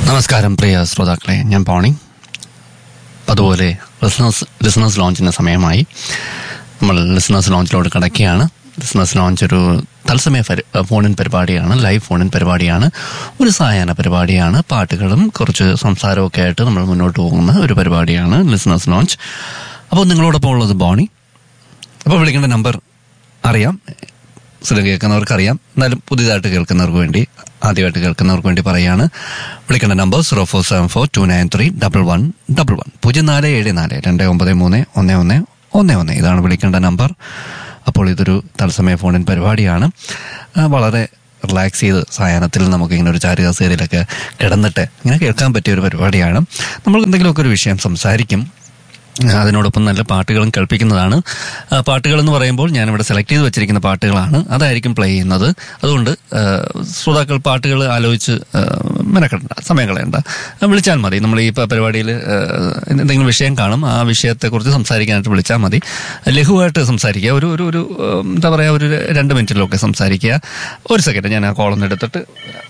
നമസ്കാരം പ്രിയ ശ്രോതാക്കളെ ഞാൻ പോണി അതുപോലെ ലിസണേഴ്സ് ലിസണേഴ്സ് ലോഞ്ചിന് സമയമായി നമ്മൾ ലിസണേഴ്സ് ലോഞ്ചിലോട്ട് കടക്കുകയാണ് ലിസണേഴ്സ് ലോഞ്ച് ഒരു തത്സമയ പരി- ഫോണിൻ പരിപാടിയാണ് ലൈവ് ഫോണിൻ പരിപാടിയാണ് ഒരു സായാഹ്ന പരിപാടിയാണ് പാട്ടുകളും കുറച്ച് സംസാരമൊക്കെ ആയിട്ട് നമ്മൾ മുന്നോട്ട് പോകുന്ന ഒരു പരിപാടിയാണ് ലിസണേഴ്സ് ലോഞ്ച് അപ്പോൾ നിങ്ങളോടൊപ്പം ഉള്ളത് ബോണി അപ്പോൾ വിളിക്കേണ്ട നമ്പർ അറിയാം സ്ഥിരം കേൾക്കുന്നവർക്ക് അറിയാം എന്നാലും പുതിയതായിട്ട് കേൾക്കുന്നവർക്ക് വേണ്ടി ആദ്യമായിട്ട് കേൾക്കുന്നവർക്ക് വേണ്ടി പറയാണ് വിളിക്കേണ്ട number zero four seven four two nine three double one double one പൂജ്യം നാല് ഏഴ് നാല് രണ്ട് ഒമ്പത് മൂന്ന് ഒന്ന് ഒന്ന് ഒന്ന് ഒന്ന് ഇതാണ് വിളിക്കേണ്ട നമ്പർ അപ്പോൾ ഇതൊരു തത്സമയ ഫോണിൻ പരിപാടിയാണ് ആ, വളരെ റിലാക്സ് ചെയ്ത് സായാഹ്നത്തിൽ നമുക്ക് ഇങ്ങനെ ഒരു ചാരുകസേരയിലൊക്കെ കിടന്നിട്ട് ഇങ്ങനെ കേൾക്കാൻ പറ്റിയ ഒരു പരിപാടിയാണ് നമ്മൾ എന്തെങ്കിലുമൊക്കെ ഒരു വിഷയം സംസാരിക്കും അതിനോടൊപ്പം നല്ല പാട്ടുകളും കേൾപ്പിക്കുന്നതാണ് ആ, പാട്ടുകൾ എന്ന് പറയുമ്പോൾ ഞാനിവിടെ സെലക്ട് ചെയ്ത് വെച്ചിരിക്കുന്ന പാട്ടുകളാണ് അതായിരിക്കും പ്ലേ ചെയ്യുന്നത് അതുകൊണ്ട് ആ, ശ്രോതാക്കൾ പാട്ടുകൾ ആലോചിച്ച് ആ, മെനക്കെടണ്ട സമയം കളയണ്ട ആ, വിളിച്ചാൽ മതി നമ്മൾ ഈ പ- പരിപാടിയിൽ ആ, എന്തെങ്കിലും വിഷയം കാണും ആ വിഷയത്തെക്കുറിച്ച് സംസാരിക്കാനായിട്ട് വിളിച്ചാൽ മതി ലഘുവായിട്ട് സംസാരിക്കുക ഒരു ഒരു ഒരു ആ, എന്താ പറയുക ഒരു രണ്ട് മിനിറ്റിലൊക്കെ സംസാരിക്കുക ഒരു സെക്കൻഡ് ഞാൻ ആ കോളൊന്ന് എടുത്തിട്ട്